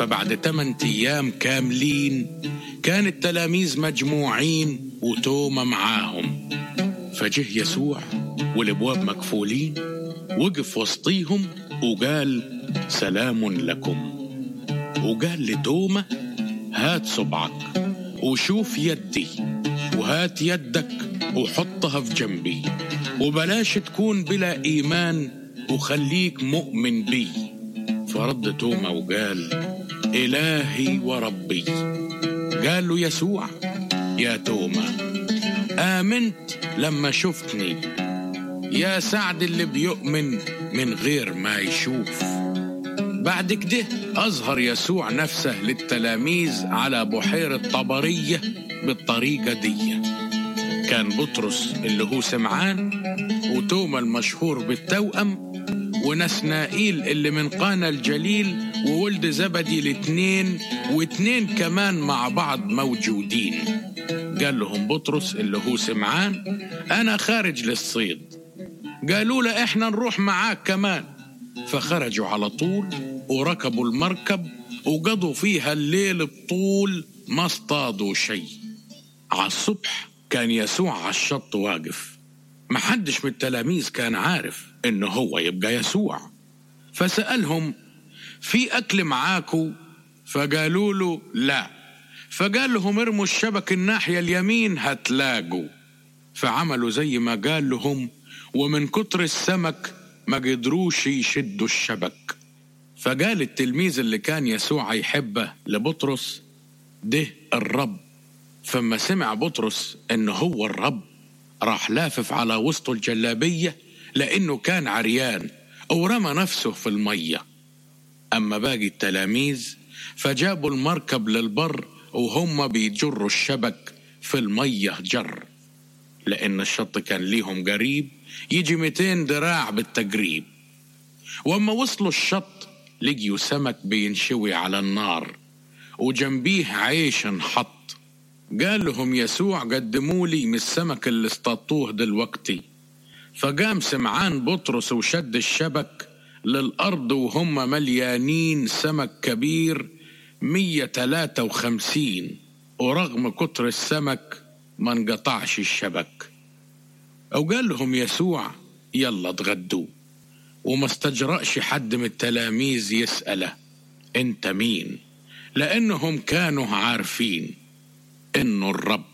فبعد 8 أيام كاملين كان التلاميذ مجموعين وتوما معاهم فجه يسوع والابواب مكفولين وقف وسطيهم وقال سلام لكم وقال لتوما هات صبعك وشوف يدي وهات يدك وحطها في جنبي وبلاش تكون بلا إيمان وخليك مؤمن بي فرد توما وقال إلهي وربي قال له يسوع يا توما آمنت لما شفتني يا سعد اللي بيؤمن من غير ما يشوف بعد كده أظهر يسوع نفسه للتلاميذ على بحيرة طبرية بالطريقة دي كان بطرس اللي هو سمعان وتوما المشهور بالتوأم ونسنائيل اللي من قانا الجليل وولد زبدي الاتنين واتنين كمان مع بعض موجودين قال لهم بطرس اللي هو سمعان أنا خارج للصيد قالوا له إحنا نروح معاك كمان فخرجوا على طول وركبوا المركب وقضوا فيها الليل الطول ما اصطادوا شيء على الصبح كان يسوع على الشط واقف محدش من التلاميذ كان عارف انه هو يبقى يسوع فسألهم في أكل معاكو فقالوا له لا فقال لهم ارموا الشبك الناحية اليمين هتلاقوا فعملوا زي ما قال لهم ومن كتر السمك ما قدروش يشدوا الشبك فقال التلميذ اللي كان يسوع يحبه لبطرس ده الرب فما سمع بطرس انه هو الرب راح لافف على وسطه الجلابية لأنه كان عريان ورمى نفسه في المية أما باقي التلاميذ فجابوا المركب للبر وهم بيجروا الشبك في المية جر لأن الشط كان ليهم قريب يجي 200 ذراع بالتقريب وأما وصلوا الشط لقيوا سمك بينشوي على النار وجنبيه عيش انحط قال لهم يسوع قدموا لي من السمك اللي اصطادتوه دلوقتي فقام سمعان بطرس وشد الشبك للأرض وهم مليانين سمك كبير مية تلاتة وخمسين ورغم كتر السمك ما انقطعش الشبك أو قال لهم يسوع يلا اتغدوا وما استجرأش حد من التلاميذ يسأله انت مين لأنهم كانوا عارفين انه الرب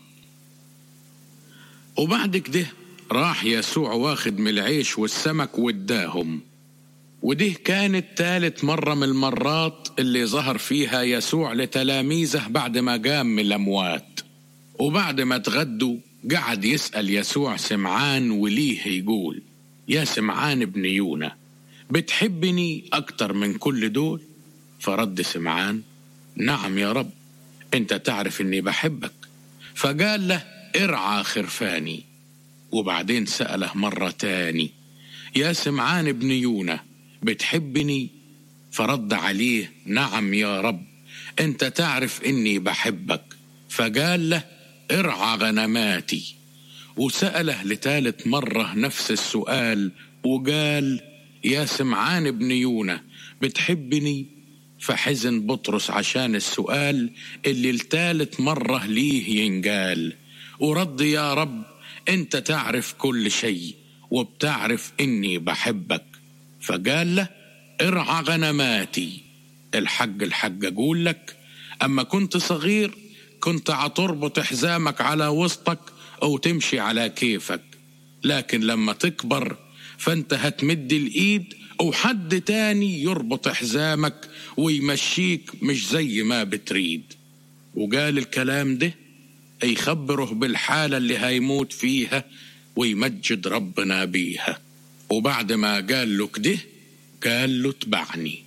وبعد كده راح يسوع واخد من العيش والسمك واداهم ودي كانت تالت مرة من المرات اللي ظهر فيها يسوع لتلاميذه بعد ما قام من الأموات وبعد ما تغدوا قعد يسأل يسوع سمعان وليه يقول يا سمعان ابن يونا بتحبني أكتر من كل دول فرد سمعان نعم يا رب انت تعرف اني بحبك فقال له ارعى خرفاني وبعدين سأله مرة تاني يا سمعان ابن يونا بتحبني فرد عليه نعم يا رب انت تعرف اني بحبك فقال له ارعى غنماتي وسأله لثالث مرة نفس السؤال وقال يا سمعان ابن يونا بتحبني فحزن بطرس عشان السؤال اللي لثالث مرة ليه ينقال ورد يا رب انت تعرف كل شيء وبتعرف اني بحبك فقال له ارعى غنماتي الحق الحق اقول لك اما كنت صغير كنت عتربط حزامك على وسطك او تمشي على كيفك لكن لما تكبر فانت هتمد الايد او حد تاني يربط حزامك ويمشيك مش زي ما بتريد وقال الكلام ده يخبره بالحالة اللي هيموت فيها ويمجد ربنا بيها وبعد ما قال له كده قال له اتبعني